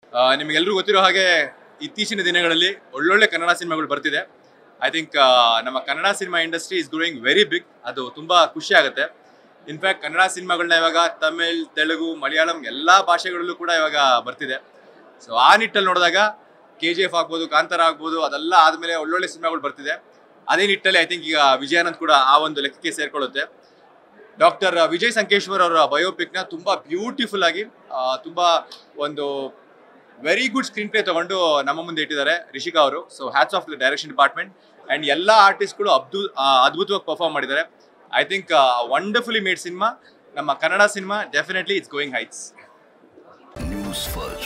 ನಿಮಗೆಲ್ಲರೂ ಗೊತ್ತಿರೋ ಹಾಗೆ ಇತ್ತೀಚಿನ ದಿನಗಳಲ್ಲಿ ಒಳ್ಳೊಳ್ಳೆ ಕನ್ನಡ ಸಿನಿಮಾಗಳು ಬರ್ತಿದೆ ಐ ಥಿಂಕ್ ನಮ್ಮ Kannada cinema industry is growing very big ಅದು ತುಂಬ ಖುಷಿ ಆಗುತ್ತೆ ಇನ್ಫ್ಯಾಕ್ಟ್ ಕನ್ನಡ ಸಿನಿಮಾಗಳನ್ನ ಇವಾಗ ತಮಿಳ್ ತೆಲುಗು ಮಲಯಾಳಂ ಎಲ್ಲ ಭಾಷೆಗಳಲ್ಲೂ ಕೂಡ ಇವಾಗ ಬರ್ತಿದೆ ಸೊ ಆ ನಿಟ್ಟಲ್ಲಿ ನೋಡಿದಾಗ ಕೆ ಜಿ ಎಫ್ ಆಗ್ಬೋದು ಕಾಂತಾರ ಆಗ್ಬೋದು ಅದೆಲ್ಲ ಆದಮೇಲೆ ಒಳ್ಳೊಳ್ಳೆ ಸಿನಿಮಾಗಳು ಬರ್ತಿದೆ ಅದೇ ನಿಟ್ಟಲ್ಲಿ ಐ ಥಿಂಕ್ ಈಗ ವಿಜಯಾನಂದ್ ಕೂಡ ಆ ಒಂದು ಲೆಕ್ಕಕ್ಕೆ ಸೇರ್ಕೊಳ್ಳುತ್ತೆ ಡಾಕ್ಟರ್ ವಿಜಯ್ ಸಂಕೇಶ್ವರ್ ಅವರ ಬಯೋಪಿಕ್ನ ತುಂಬ ಬ್ಯೂಟಿಫುಲ್ ಆಗಿ ಆ, ತುಂಬ ಒಂದು ವೆರಿ ಗುಡ್ ಸ್ಕ್ರೀನ್ ಪ್ಲೇ ತಗೊಂಡು ನಮ್ಮ ಮುಂದೆ ಇಟ್ಟಿದ್ದಾರೆ ರಿಷಿಕಾ ಅವರು so hats off the direction department and ಎಲ್ಲ ಆರ್ಟಿಸ್ಟ್ಗಳು ಅಬ್ದು ಆ, ಅದ್ಭುತವಾಗಿ ಪರ್ಫಾರ್ಮ್ ಮಾಡಿದ್ದಾರೆ I think wonderfully made cinema ನಮ್ಮ Kannada cinema definitely it's going heights news first